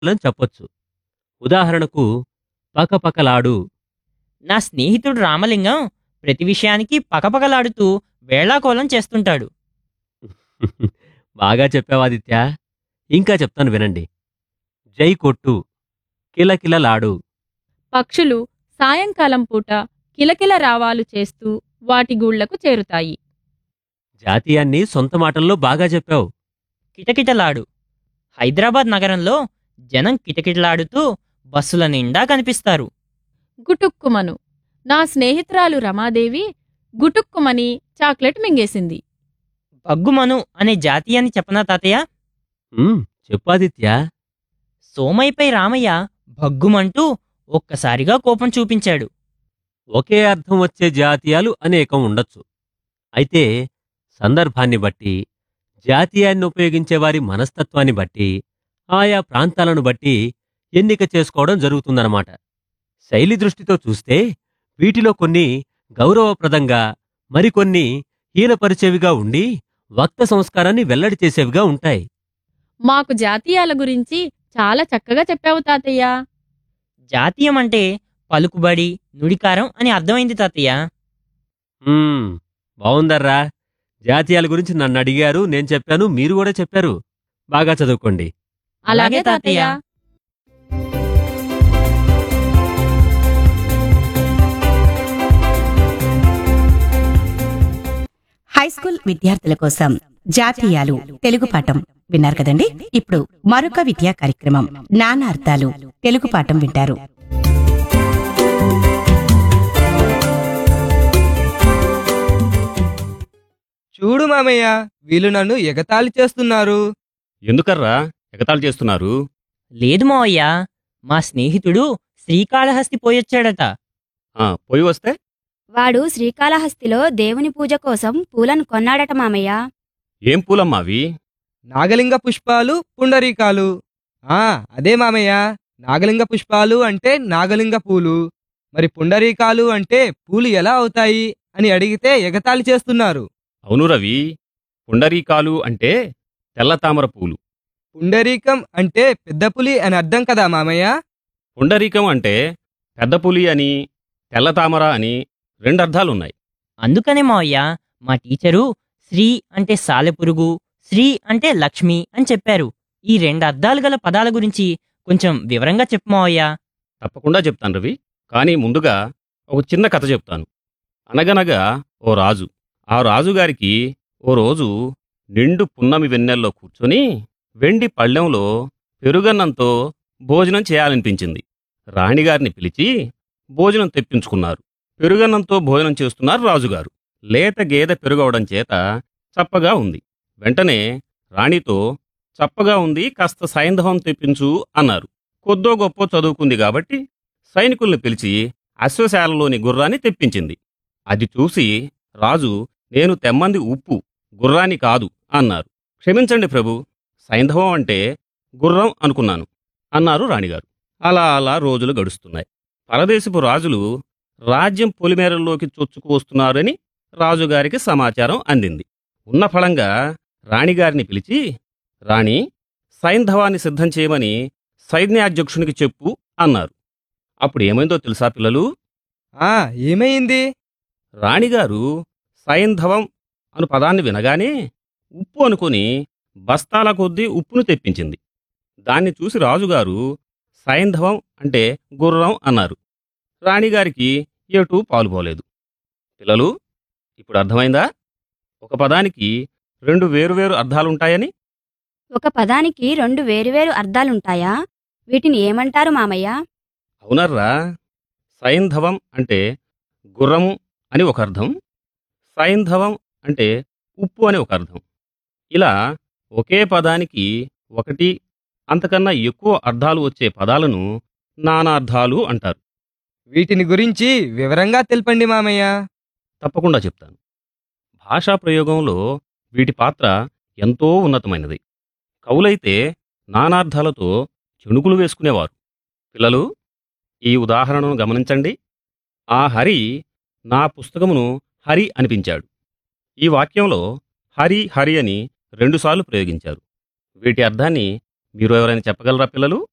అని చెప్పొచ్చు ఉదాహరణకు పకపకలాడు నా స్నేహితుడు రామలింగం ప్రతి విషయానికి పకపకలాడుతూ వేళాకోళం చేస్తుంటాడు బాగా చెప్పావాదిత్య ఇంకా చెప్తాను వినండి జై కొట్టు కిలకిలలాడు పక్షులు సాయంకాలం పూట కిలకిల రావాలు చేస్తూ వాటి గూళ్లకు చేరుతాయి జాతీయాన్ని సొంత మాటల్లో బాగా చెప్పావు కిటకిటలాడు హైదరాబాద్ నగరంలో జనం కిటకిటలాడుతూ బస్సుల నిండా కనిపిస్తారు గుటుక్కుమను నా స్నేహితురాలు రమాదేవి గుటుక్కుమని చాక్లెట్ మింగేసింది బగ్గుమను అనే జాతీయాన్ని చెప్పనా తాతయ్య ఉమ్, చెప్పాదిత్య సోమయ్యపై రామయ్య భగ్గుమంటూ ఒక్కసారిగా కోపం చూపించాడు ఒకే అర్థం వచ్చే జాతీయాలు అనేకం ఉండొచ్చు అయితే సందర్భాన్ని బట్టి జాతీయాన్ని ఉపయోగించే వారి మనస్తత్వాన్ని బట్టి ఆయా ప్రాంతాలను బట్టి ఎన్నిక చేసుకోవడం జరుగుతుందన్నమాట శైలి దృష్టితో చూస్తే వీటిలో కొన్ని గౌరవప్రదంగా మరికొన్ని హీనపరిచేవిగా ఉండి వక్త సంస్కారాన్ని వెల్లడి చేసేవిగా ఉంటాయి మాకు జాతీయాల గురించి చాలా చక్కగా చెప్పావు తాతయ్య జాతీయం అంటే పలుకుబడి నుడికారం అని అర్థమైంది తాతయ్య మ్మ్, బావుందర్రా జాతీయాల గురించి నన్ను అడిగారు నేను చెప్పాను మీరు కూడా చెప్పారు బాగా చదువుకోండి అలాగే తాతయ్య హైస్కూల్ విద్యార్థుల కోసం జాతీయాలు తెలుగు పాఠం విన్నారు కదండి ఇప్పుడు మరొక విద్యా కార్యక్రమం నానార్థాలు తెలుగు పాఠం వింటారు చూడు మామయ్య వీళ్ళు నన్ను ఎగతాళి చేస్తున్నారు ఎందుకర్రా ఎగతాళి చేస్తున్నారు లేదు మావయ్య మా స్నేహితుడు శ్రీకాళహస్తి పోయొచ్చాడట ఆ, పోయి వస్తే వాడు శ్రీకాళహస్తిలో దేవుని పూజ కోసం పూలను కొన్నాడట మామయ్య ఏం పూలమ్మా అవి నాగలింగ పుష్పాలు పుండరీకాలు ఆ అదే మామయ్య నాగలింగ పుష్పాలు అంటే నాగలింగ పూలు మరి పుండరీకాలు అంటే పూలు ఎలా అవుతాయి అని అడిగితే ఎగతాళి చేస్తున్నారు అవును రవి పుండరీకాలు అంటే తెల్ల తామర పూలు పుండరీకం అంటే పెద్ద పులి అని అర్థం కదా మామయ్య పుండరీకం అంటే పెద్ద పులి అని తెల్ల తామర అని రెండు అర్థాలున్నాయి అందుకనే మావయ్య మా టీచరు శ్రీ అంటే సాలెపురుగు శ్రీ అంటే లక్ష్మి అని చెప్పారు ఈ రెండు అర్థాలు గల పదాల గురించి కొంచెం వివరంగా చెప్పు మావయ్య తప్పకుండా చెప్తాను రవి కానీ ముందుగా ఒక చిన్న కథ చెప్తాను అనగనగా ఓ రాజు ఆ రాజుగారికి ఓ రోజు నిండు పున్నమి వెన్నెల్లో కూర్చొని వెండి పళ్ళెంలో పెరుగన్నంతో భోజనం చేయాలనిపించింది రాణిగారిని పిలిచి భోజనం తెప్పించుకున్నారు పెరుగన్నంతో భోజనం చేస్తున్నారు రాజుగారు లేత గేదె పెరుగవడం చేత చప్పగా ఉంది వెంటనే రాణితో చప్పగా ఉంది కాస్త సైంధవం తెప్పించు అన్నారు కొద్దో గొప్ప చదువుకుంది కాబట్టి సైనికుల్ని పిలిచి అశ్వశాలలోని గుర్రాన్ని తెప్పించింది అది చూసి రాజు నేను తెమ్మంది ఉప్పు గుర్రాన్ని కాదు అన్నారు క్షమించండి ప్రభు సైంధవం అంటే గుర్రం అనుకున్నాను అన్నారు రాణిగారు అలా అలా రోజులు గడుస్తున్నాయి పరదేశపు రాజులు రాజ్యం పొలిమేరల్లోకి చొచ్చుకు వస్తున్నారని రాజుగారికి సమాచారం అందింది ఉన్న ఫలంగా రాణిగారిని పిలిచి రాణి సైంధవాన్ని సిద్ధం చేయమని సైన్యాధ్యక్షునికి చెప్పు అన్నారు అప్పుడు ఏమైందో తెలుసా పిల్లలు ఆ ఏమైంది రాణిగారు సైంధవం అను పదాన్ని వినగానే ఉప్పు అనుకుని బస్తాల కొద్దీ ఉప్పును తెప్పించింది దాన్ని చూసి రాజుగారు సైంధవం అంటే గుర్రం అన్నారు రాణిగారికి ఎటూ పాలుపోలేదు పిల్లలు ఇప్పుడు అర్థమైందా ఒక పదానికి రెండు వేరువేరు అర్థాలుంటాయని ఒక పదానికి రెండు వేరువేరు అర్థాలుంటాయా వీటిని ఏమంటారు మామయ్య అవునర్రా సైంధవం అంటే గుర్రము అని ఒక అర్థం సైంధవం అంటే ఉప్పు అని ఒక అర్థం ఇలా ఒకే పదానికి ఒకటి అంతకన్నా ఎక్కువ అర్థాలు వచ్చే పదాలను నానార్థాలు అంటారు వీటిని గురించి వివరంగా తెలపండి మామయ్య తప్పకుండా చెప్తాను భాషా ప్రయోగంలో వీటి పాత్ర ఎంతో ఉన్నతమైనది కవులైతే నానార్థాలతో చెణుకులు వేసుకునేవారు పిల్లలు ఈ ఉదాహరణను గమనించండి ఆ హరి నా పుస్తకమును హరి అనిపించాడు ఈ వాక్యంలో హరి హరి అని రెండుసార్లు ప్రయోగించారు వీటి అర్థాన్ని మీరు ఎవరైనా చెప్పగలరా పిల్లలు